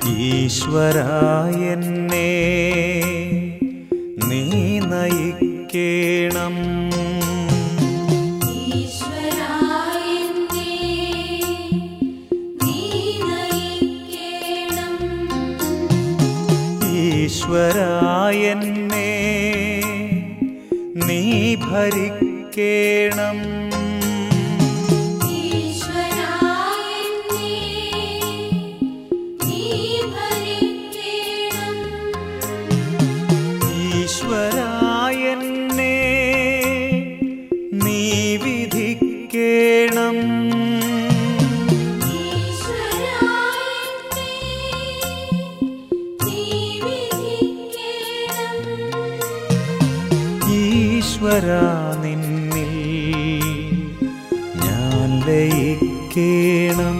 ഈശ്വരായെന്നെ നീ നയിക്കേണം ഈശ്വരായെന്നെ നീ നയിക്കേണം ഈശ്വരായെന്നെ നീ ഭരിക്കേണം ഈശ്വരായെന്നെ നീ ഭരിക്കേണം ഈശ്വരായെന്നെ നീ വിധിക്കേണം ഈശ്വരായെന്നെ നീ വിധിക്കേണം ഈശ്വര നിന്നിൽ ഞാൻ ലയിക്കേണം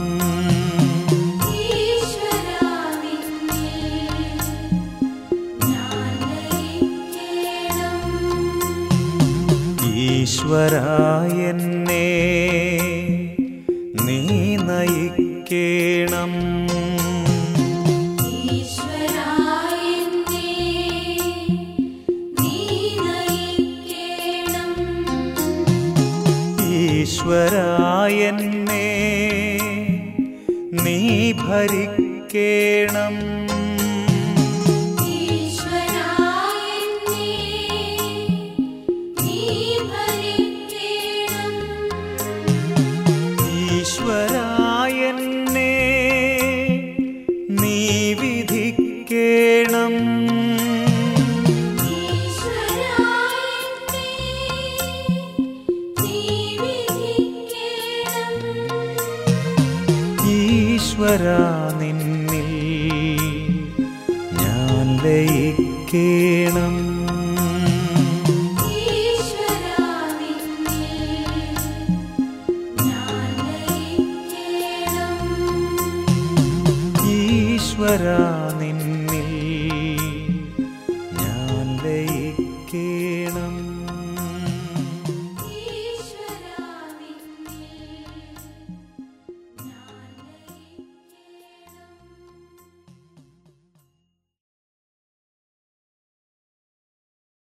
ഈശ്വരാ നിന്നിൽ ഞാൻ ലയിക്കേണം ഈശ്വരായെന്നെ നീ നയിക്കേണം ഈശ്വരായെന്നെ നീ നയിക്കേണം ഈശ്വരായെന്നെ നീ ഭരിക്കേണം ഈശ്വരായെന്നെ നീ ഭരിക്കേണം ഈശ്വരായെന്നെ നീ വിധിക്കേണം ഈശ്വരായെന്നെ നീ വിധിക്കേണം ഈശ്വര നിന്നിൽ ഞാൻ ലയിക്കേണം ഈശ്വരാ നിന്നിൽ ഞാൻ ലയിക്കേണം ഈശ്വര